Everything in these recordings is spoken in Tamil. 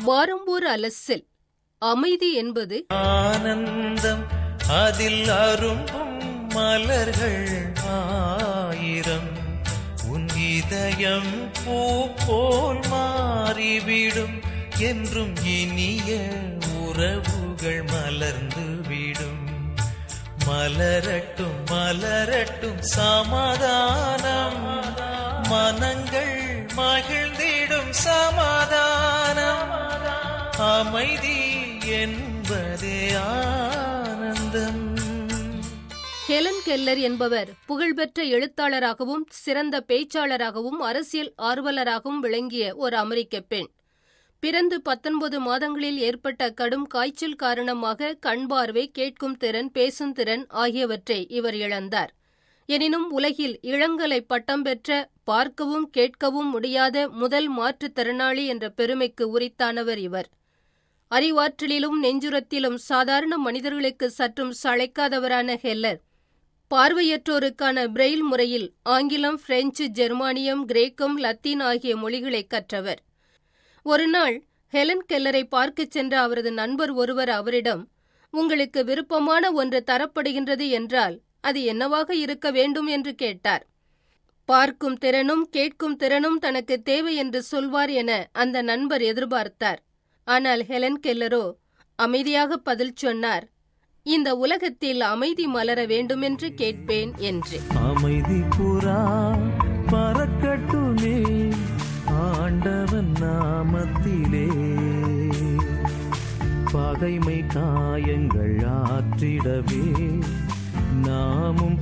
வாரம்பூர் அலசில் அமைதி என்பது ஆனந்தம் அதில் அரும்பும் மலர்கள் ஆயிரம் உன் இதயம் பூ போல் மாறிவிடும் என்றும் இனிய உறவுகள் மலர்ந்து விடும் மலரட்டும் மலரட்டும் சமாதானம் மனங்கள் மகிழ்ந்திடும் சமாதானம் அமைதி என்பதே ஆனந்தம் ஹெலன் கெல்லர் என்பவர் புகழ்பெற்ற எழுத்தாளராகவும் சிறந்த பேச்சாளராகவும் அரசியல் ஆர்வலராகவும் விளங்கிய ஒரு அமெரிக்க பெண் பிறந்து பத்தொன்பது மாதங்களில் ஏற்பட்ட கடும் காய்ச்சல் காரணமாக கண் பார்வை கேட்கும் திறன் பேசும் திறன் ஆகியவற்றை இவர் இழந்தார் எனினும் உலகில் இளங்கலை பட்டம் பெற்ற பார்க்கவும் கேட்கவும் முடியாத முதல் மாற்றுத்திறனாளி என்ற பெருமைக்கு உரித்தானவர் இவர் அறிவாற்றலிலும் நெஞ்சுரத்திலும் சாதாரண மனிதர்களுக்கு சற்றும் சளைக்காதவரான ஹெல்லர் பார்வையற்றோருக்கான பிரெயில் முறையில் ஆங்கிலம் பிரெஞ்சு ஜெர்மானியம் கிரேக்கம் லத்தீன் ஆகிய மொழிகளை கற்றவர் ஒருநாள் ஹெலன் கெல்லரை பார்க்கச் சென்ற அவரது நண்பர் ஒருவர் அவரிடம் உங்களுக்கு விருப்பமான ஒன்று தரப்படுகின்றது என்றால் அது என்னவாக இருக்க வேண்டும் என்று கேட்டார் பார்க்கும் திறனும் கேட்கும் திறனும் தனக்கு தேவை என்று சொல்வார் என அந்த நண்பர் எதிர்பார்த்தார் ஆனால் ஹெலன் கெல்லரோ அமைதியாக பதில் சொன்னார் இந்த உலகத்தில் அமைதி மலர வேண்டுமென்று கேட்பேன் என்று அமைதி புறா பறக்கட்டுமே ஆண்டவன் நாமத்திலே பகைமை காயங்கள் ஆற்றிடவே நாமும்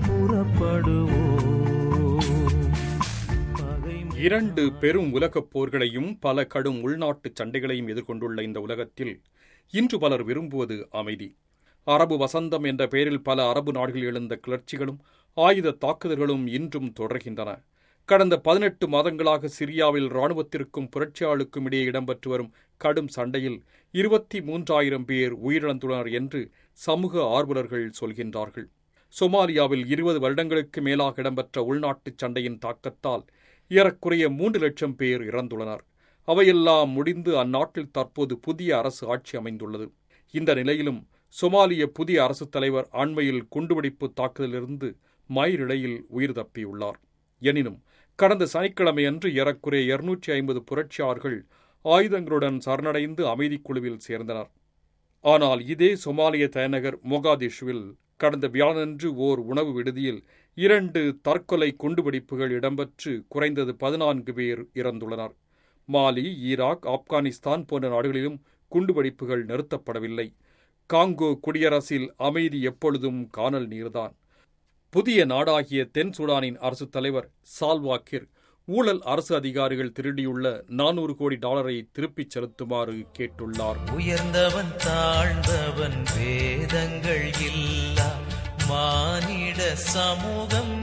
புறப்படுவோம் பகைமை இரண்டு பெரும் உலகப் போர்களையும் பல கடும் உள்நாட்டுச் சண்டைகளையும் எதிர்கொண்டுள்ள இந்த உலகத்தில் இன்று பலர் விரும்புவது அமைதி அரபு வசந்தம் என்ற பெயரில் பல அரபு நாடுகளில் எழுந்த கிளர்ச்சிகளும் ஆயுத தாக்குதல்களும் இன்றும் தொடர்கின்றன கடந்த பதினெட்டு மாதங்களாக சிரியாவில் இராணுவத்திற்கும் புரட்சியாளுக்கும் இடையே இடம்பெற்று வரும் கடும் சண்டையில் இருபத்தி மூன்றாயிரம் பேர் உயிரிழந்துள்ளனர் என்று சமூக ஆர்வலர்கள் சொல்கின்றார்கள் சொமாலியாவில் இருபது வருடங்களுக்கு மேலாக இடம்பெற்ற உள்நாட்டுச் சண்டையின் தாக்கத்தால் ஏறக்குறைய மூன்று லட்சம் பேர் இறந்துள்ளனர் அவையெல்லாம் முடிந்து அந்நாட்டில் தற்போது புதிய அரசு ஆட்சி அமைந்துள்ளது இந்த நிலையிலும் சொமாலிய புதிய அரசுத் தலைவர் அண்மையில் குண்டுவெடிப்பு தாக்குதலிலிருந்து மயிரிழையில் உயிர் தப்பியுள்ளார் எனினும் கடந்த சனிக்கிழமையன்று ஏறக்குறைய இருநூற்றி ஐம்பது புரட்சியாளர்கள் ஆயுதங்களுடன் சரணடைந்து அமைதிக் குழுவில் சேர்ந்தனர் ஆனால் இதே சொமாலிய தலைநகர் மொகாதிஷுவில் கடந்த வியாழனன்று ஓர் உணவு விடுதியில் இரண்டு தற்கொலை குண்டுவெடிப்புகள் இடம்பெற்று குறைந்தது பதினான்கு பேர் இறந்துள்ளனர் மாலி ஈராக் ஆப்கானிஸ்தான் போன்ற நாடுகளிலும் குண்டுவெடிப்புகள் நிறுத்தப்படவில்லை காங்கோ குடியரசில் அமைதி எப்பொழுதும் காணல் நீர்தான் புதிய நாடாகிய தென் சூடானின் அரசுத் தலைவர் சால்வாக்கிர் ஊழல் அரசு அதிகாரிகள் திருடியுள்ள நானூறு கோடி டாலரை திருப்பிச் செலுத்துமாறு கேட்டுள்ளார் உயர்ந்தவன் தாழ்ந்தவன் வேதங்கள் இல்லா மானிட சமூகம்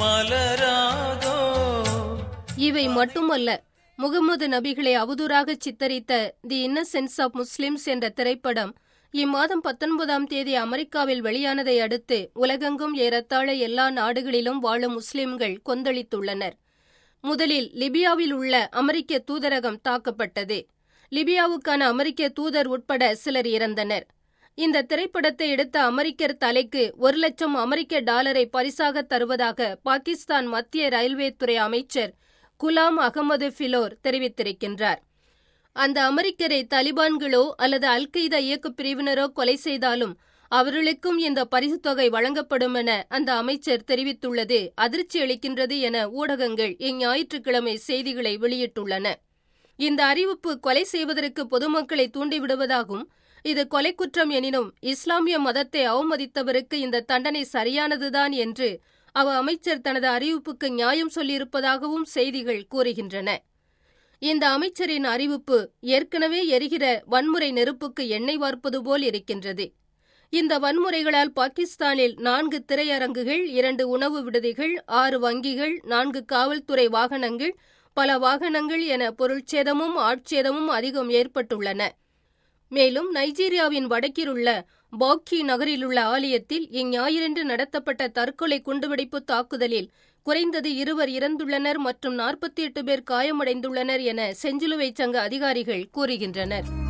மலராதோ இவை மட்டுமல்ல முகமது நபிகளை அவதூறாக சித்தரித்த தி இன்னசென்ஸ் ஆஃப் முஸ்லிம்ஸ் என்ற திரைப்படம் இம்மாதம் பத்தொன்பதாம் தேதி அமெரிக்காவில் வெளியானதை அடுத்து உலகெங்கும் ஏறத்தாழ எல்லா நாடுகளிலும் வாழும் முஸ்லிம்கள் கொந்தளித்துள்ளனர் முதலில் லிபியாவில் உள்ள அமெரிக்க தூதரகம் தாக்கப்பட்டது லிபியாவுக்கான அமெரிக்க தூதர் உட்பட சிலர் இறந்தனர் இந்த திரைப்படத்தை எடுத்த அமெரிக்கர் தலைக்கு ஒரு லட்சம் அமெரிக்க டாலரை பரிசாக தருவதாக பாகிஸ்தான் மத்திய ரயில்வே துறை அமைச்சர் குலாம் அகமது ஃபிலோர் தெரிவித்திருக்கின்றார் அந்த அமெரிக்கரை தலிபான்களோ அல்லது அல் கெய்தா இயக்கப் பிரிவினரோ கொலை செய்தாலும் அவர்களுக்கும் இந்த பரிசுத் தொகை வழங்கப்படும் என அந்த அமைச்சர் தெரிவித்துள்ளது அதிர்ச்சி அளிக்கின்றது என ஊடகங்கள் இஞ்ஞாயிற்றுக்கிழமை செய்திகளை வெளியிட்டுள்ளன இந்த அறிவிப்பு கொலை செய்வதற்கு பொதுமக்களை தூண்டிவிடுவதாகவும் இது கொலை குற்றம் எனினும் இஸ்லாமிய மதத்தை அவமதித்தவருக்கு இந்த தண்டனை சரியானதுதான் என்று அவ அமைச்சர் தனது அறிவிப்புக்கு நியாயம் சொல்லியிருப்பதாகவும் செய்திகள் கூறுகின்றன இந்த அமைச்சரின் அறிவிப்பு ஏற்கனவே எரிகிற வன்முறை நெருப்புக்கு எண்ணெய் வார்ப்பது போல் இருக்கின்றது இந்த வன்முறைகளால் பாகிஸ்தானில் நான்கு திரையரங்குகள் இரண்டு உணவு விடுதிகள் ஆறு வங்கிகள் நான்கு காவல்துறை வாகனங்கள் பல வாகனங்கள் என பொருட்சேதமும் ஆட்சேதமும் அதிகம் ஏற்பட்டுள்ளன மேலும் நைஜீரியாவின் வடக்கிலுள்ள பாக்கி நகரிலுள்ள ஆலயத்தில் இஞ்ஞாயிறன்று நடத்தப்பட்ட தற்கொலை குண்டுவெடிப்பு தாக்குதலில் குறைந்தது இருவர் இறந்துள்ளனர் மற்றும் நாற்பத்தி எட்டு பேர் காயமடைந்துள்ளனர் என செஞ்சிலுவை சங்க அதிகாரிகள் கூறுகின்றனர்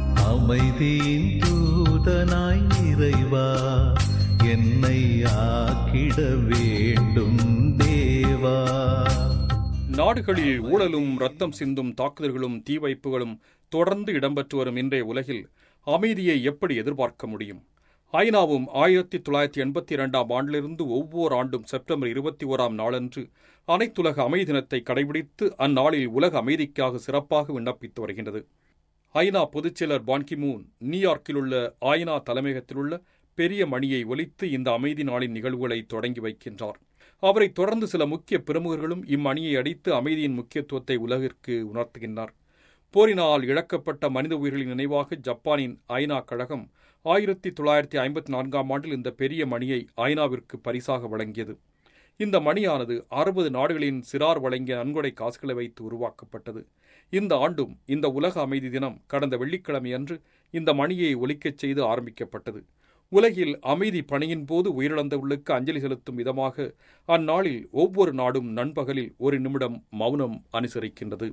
அமைதியின் தூதனாய் இறைவா என்னை ஆக்கிட வேண்டும் தேவா நாடுகளில் ஊழலும் ரத்தம் சிந்தும் தாக்குதல்களும் தீ வைப்புகளும் தொடர்ந்து இடம்பெற்று வரும் இன்றைய உலகில் அமைதியை எப்படி எதிர்பார்க்க முடியும் ஐநாவும் ஆயிரத்தி தொள்ளாயிரத்தி எண்பத்தி இரண்டாம் ஆண்டிலிருந்து ஒவ்வொரு ஆண்டும் செப்டம்பர் இருபத்தி ஓராம் நாளன்று அனைத்துலக அமைதி தினத்தை கடைபிடித்து அந்நாளில் உலக அமைதிக்காக சிறப்பாக விண்ணப்பித்து வருகின்றது ஐநா பொதுச்செயலர் பான்கிமூன் நியூயார்க்கில் உள்ள ஐநா தலைமையகத்தில் உள்ள பெரிய மணியை ஒலித்து இந்த அமைதி நாளின் நிகழ்வுகளை தொடங்கி வைக்கின்றார் அவரைத் தொடர்ந்து சில முக்கிய பிரமுகர்களும் இம்மணியை அடித்து அமைதியின் முக்கியத்துவத்தை உலகிற்கு உணர்த்துகின்றனர் போரினால் இழக்கப்பட்ட மனித உயிர்களின் நினைவாக ஜப்பானின் ஐநா கழகம் ஆயிரத்தி தொள்ளாயிரத்தி ஐம்பத்தி நான்காம் ஆண்டில் இந்த பெரிய மணியை ஐநாவிற்கு பரிசாக வழங்கியது இந்த மணியானது அறுபது நாடுகளின் சிறார் வழங்கிய நன்கொடை காசுகளை வைத்து உருவாக்கப்பட்டது இந்த ஆண்டும் இந்த உலக அமைதி தினம் கடந்த வெள்ளிக்கிழமை அன்று இந்த மணியை ஒலிக்கச் செய்து ஆரம்பிக்கப்பட்டது உலகில் அமைதி பணியின் போது உயிரிழந்தவர்களுக்கு அஞ்சலி செலுத்தும் விதமாக அந்நாளில் ஒவ்வொரு நாடும் நண்பகலில் ஒரு நிமிடம் மௌனம் அனுசரிக்கின்றது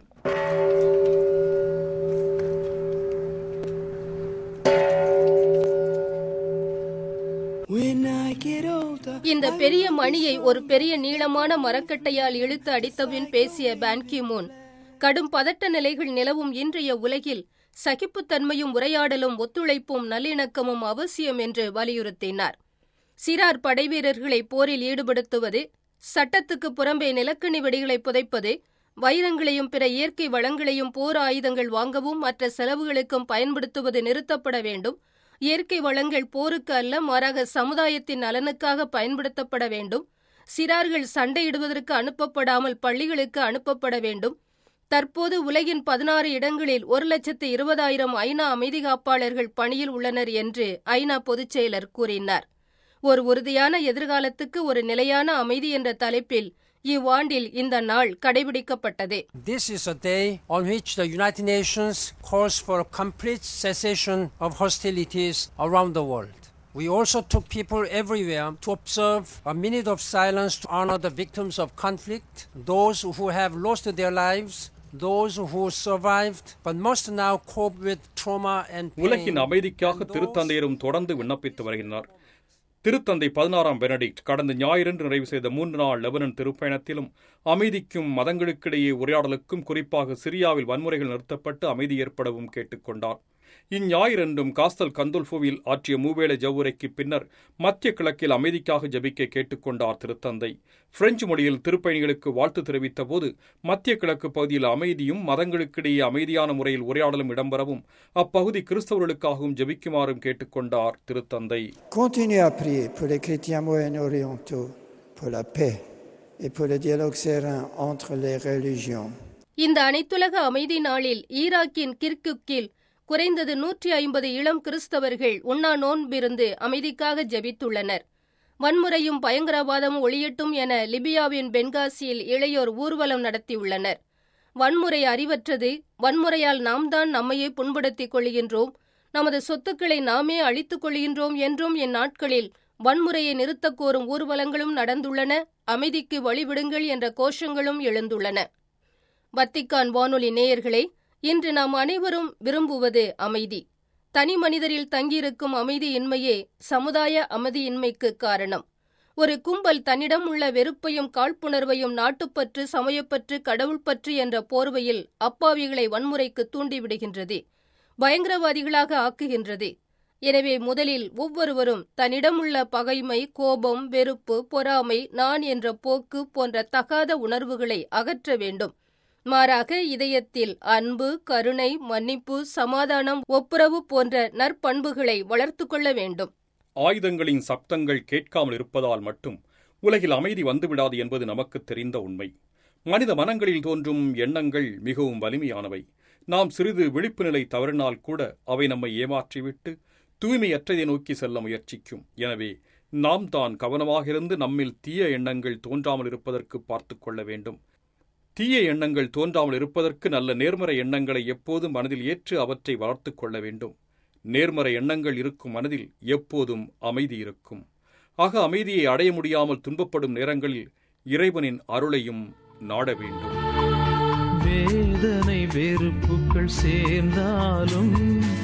When I get older, இந்த பெரிய மணியை ஒரு பெரிய நீளமான மரக்கட்டையால் இழுத்து அடித்தபின் பேசிய பான்கிமூன் கடும் பதட்ட நிலைகள் நிலவும் இன்றைய உலகில் சகிப்புத்தன்மையும் உரையாடலும் ஒத்துழைப்பும் நல்லிணக்கமும் அவசியம் என்று வலியுறுத்தினார் சிறார் படைவீரர்களை போரில் ஈடுபடுத்துவது சட்டத்துக்கு புறம்பே நிலக்கணி வெடிகளை புதைப்பது வைரங்களையும் பிற இயற்கை வளங்களையும் போர் ஆயுதங்கள் வாங்கவும் மற்ற செலவுகளுக்கும் பயன்படுத்துவது நிறுத்தப்பட வேண்டும் இயற்கை வளங்கள் போருக்கு அல்ல மாறாக சமுதாயத்தின் நலனுக்காக பயன்படுத்தப்பட வேண்டும் சிறார்கள் சண்டையிடுவதற்கு அனுப்பப்படாமல் பள்ளிகளுக்கு அனுப்பப்பட வேண்டும் தற்போது உலகின் பதினாறு இடங்களில் ஒரு லட்சத்து இருபதாயிரம் ஐநா அமைதி காப்பாளர்கள் பணியில் உள்ளனர் என்று ஐநா பொதுச் செயலர் கூறினார் ஒரு உறுதியான எதிர்காலத்துக்கு ஒரு நிலையான அமைதி என்ற தலைப்பில் இவ்வாண்டில் இந்த நாள் கடைபிடிக்கப்பட்டது This is a day on which the United Nations calls for a complete cessation of hostilities around the world. We also took people everywhere to observe a minute of silence to honor the victims of conflict, those who have lost their lives, those who survived but must now cope with trauma and pain. உலகின் அமைதிக்காக and those திருத்தந்தையரும் தொடர்ந்து விண்ணப்பித்து வருகின்றனர் திருத்தந்தை பதினாறாம் பெனடிக்ட் கடந்த ஞாயிறன்று நிறைவு செய்த மூன்று நாள் லெபனன் திருப்பயணத்திலும் அமைதிக்கும் மதங்களுக்கிடையே உரையாடலுக்கும் குறிப்பாக சிரியாவில் வன்முறைகள் நிறுத்தப்பட்டு அமைதி ஏற்படவும் கேட்டுக்கொண்டார் இஞ்ஞாயிறன்றும் காஸ்தல் கந்துல்ஃபுவில் ஆற்றிய மூவேளை ஜவுரைக்கு பின்னர் மத்திய கிழக்கில் அமைதிக்காக ஜெபிக்க கேட்டுக்கொண்டார் திருத்தந்தை பிரெஞ்சு மொழியில் திருப்பயணிகளுக்கு வாழ்த்து தெரிவித்த போது மத்திய கிழக்கு பகுதியில் அமைதியும் மதங்களுக்கிடையே அமைதியான முறையில் உரையாடலும் இடம்பெறவும் அப்பகுதி கிறிஸ்தவர்களுக்காகவும் ஜெபிக்குமாறும் கேட்டுக்கொண்டார் திருத்தந்தை continuez à prier pour les chrétiens moyen-orientaux, pour la paix et pour le dialogue serein entre les religions. இந்த அனைத்துலக அமைதி நாளில் ஈராக்கின் கிர்குக்கில் குறைந்தது நூற்றி ஐம்பது இளம் கிறிஸ்தவர்கள் உண்ணா நோன்பிருந்து அமைதிக்காக ஜெபித்துள்ளனர் வன்முறையும் பயங்கரவாதமும் ஒளியட்டும் என லிபியாவின் பென்காசியில் இளையோர் ஊர்வலம் நடத்தியுள்ளனர் வன்முறை அறிவற்றது வன்முறையால் நாம் தான் நம்மையே புண்படுத்திக் கொள்கின்றோம் நமது சொத்துக்களை நாமே அழித்துக் கொள்கின்றோம் என்றும் இந்நாட்களில் வன்முறையை நிறுத்தக் கோரும் ஊர்வலங்களும் நடந்துள்ளன அமைதிக்கு வழிவிடுங்கள் என்ற கோஷங்களும் எழுந்துள்ளன வத்திக்கான் வானொலி நேயர்களே இன்று நாம் அனைவரும் விரும்புவது அமைதி தனி மனிதரில் தங்கியிருக்கும் அமைதியின்மையே சமுதாய அமைதியின்மைக்கு காரணம் ஒரு கும்பல் தன்னிடம் உள்ள வெறுப்பையும் காழ்ப்புணர்வையும் நாட்டுப்பற்று சமயப்பற்று கடவுள்பற்று என்ற போர்வையில் அப்பாவிகளை வன்முறைக்கு தூண்டிவிடுகின்றது பயங்கரவாதிகளாக ஆக்குகின்றது எனவே முதலில் ஒவ்வொருவரும் தன்னிடமுள்ள பகைமை கோபம் வெறுப்பு பொறாமை நான் என்ற போக்கு போன்ற தகாத உணர்வுகளை அகற்ற வேண்டும் மாறாக இதயத்தில் அன்பு கருணை மன்னிப்பு சமாதானம் ஒப்புரவு போன்ற நற்பண்புகளை வளர்த்து கொள்ள வேண்டும் ஆயுதங்களின் சப்தங்கள் கேட்காமல் இருப்பதால் மட்டும் உலகில் அமைதி வந்துவிடாது என்பது நமக்கு தெரிந்த உண்மை மனித மனங்களில் தோன்றும் எண்ணங்கள் மிகவும் வலிமையானவை நாம் சிறிது விழிப்பு நிலை தவறினால் கூட அவை நம்மை ஏமாற்றிவிட்டு தூய்மையற்றதை நோக்கி செல்ல முயற்சிக்கும் எனவே நாம் தான் கவனமாக இருந்து நம்மில் தீய எண்ணங்கள் தோன்றாமல் இருப்பதற்கு பார்த்துக் கொள்ள வேண்டும் தீய எண்ணங்கள் தோன்றாமல் இருப்பதற்கு நல்ல நேர்மறை எண்ணங்களை எப்போதும் மனதில் ஏற்று அவற்றை வளர்த்துக் கொள்ள வேண்டும் நேர்மறை எண்ணங்கள் இருக்கும் மனதில் எப்போதும் அமைதி இருக்கும் ஆக அமைதியை அடைய முடியாமல் துன்பப்படும் நேரங்களில் இறைவனின் அருளையும் நாட வேண்டும் வேதனை வெறுப்புகள் சேர்ந்தாலும்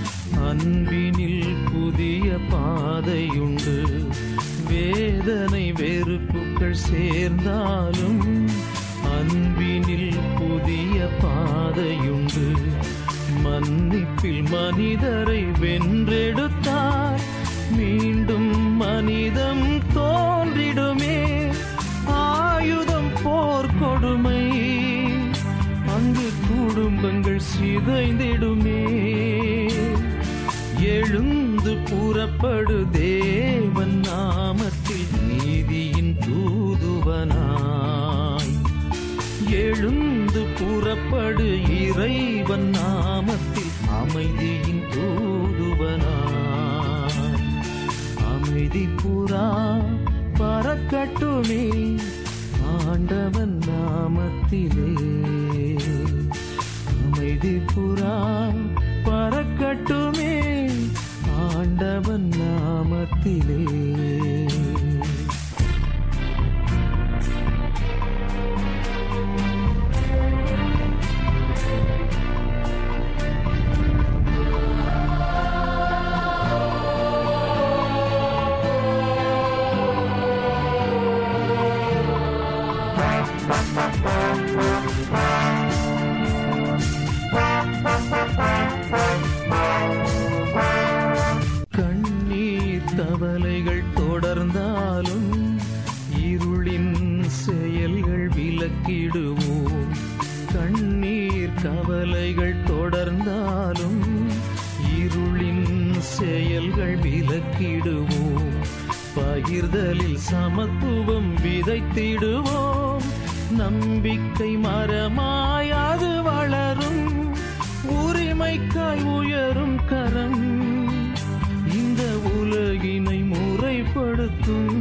அன்பினில் புதிய பாதையுண்டு வேதனை வெறுப்புகள் சேர்ந்தாலும் அன்பினில் புதிய பாதையுண்டு மன்னிப்பில் மனிதரை வென்றெடுத்தார் மீண்டும் மனிதம் தோன்றிடுமே ஆயுதம் போர் கொடுமை அங்கு குடும்பங்கள் சிதைந்திடுமே எழுந்து புறப்படு தேவன் நாமத்தில் நீதியின் தூதுவனாய் எழுந்து புறப்படு இறைவன் நாமத்தில் அமைதியின் தூதுவனாய் அமைதி புறா பறக்கட்டுமே ஆண்டவன் நாமத்திலே அமைதி புறா பறக்கட்டுமே ஆண்டவன் நாமத்திலே கண்ணீர் தவளைகள் தொடர்ந்தாலும் இருளின் செயல்கள் விலக்கிடுவோம் கண்ணீர் கவலைகள் தொடர்ந்தாலும் இருளின் செயல்கள் விலக்கிடுவோம் பகிர்தலில் சமத்துவம் விதைத்திடுவோம் நம்பிக்கை மரமாய் அது வளரும் உரிமைக்காய் உயரும் கரம் இந்த உலகினை முறைப்படுத்தும்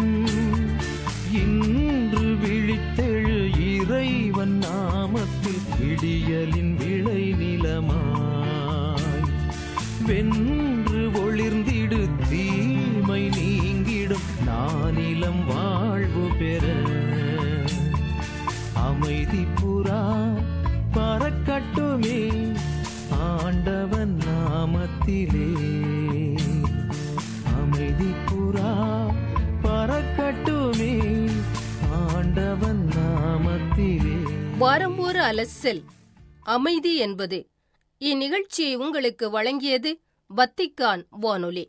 இன்று விழித்தெழு இறைவன் நாமத்தில் இடியலின் விளை நிலமாய் வென்று ஒளிர்ந்திடு தீமை நீங்கிடும் நானிலம் வாழ்வு பெற அமைதி புறா பறக்கட்டுமே ஆண்டவன் நாமத்திலே அமைதி புறா பறக்கட்டுமே ஆண்டவன் நாமத்திலே வாரம் ஒரு அலசல் அமைதி என்பது இந்நிகழ்ச்சியை உங்களுக்கு வழங்கியது வத்திக்கான் வானொலி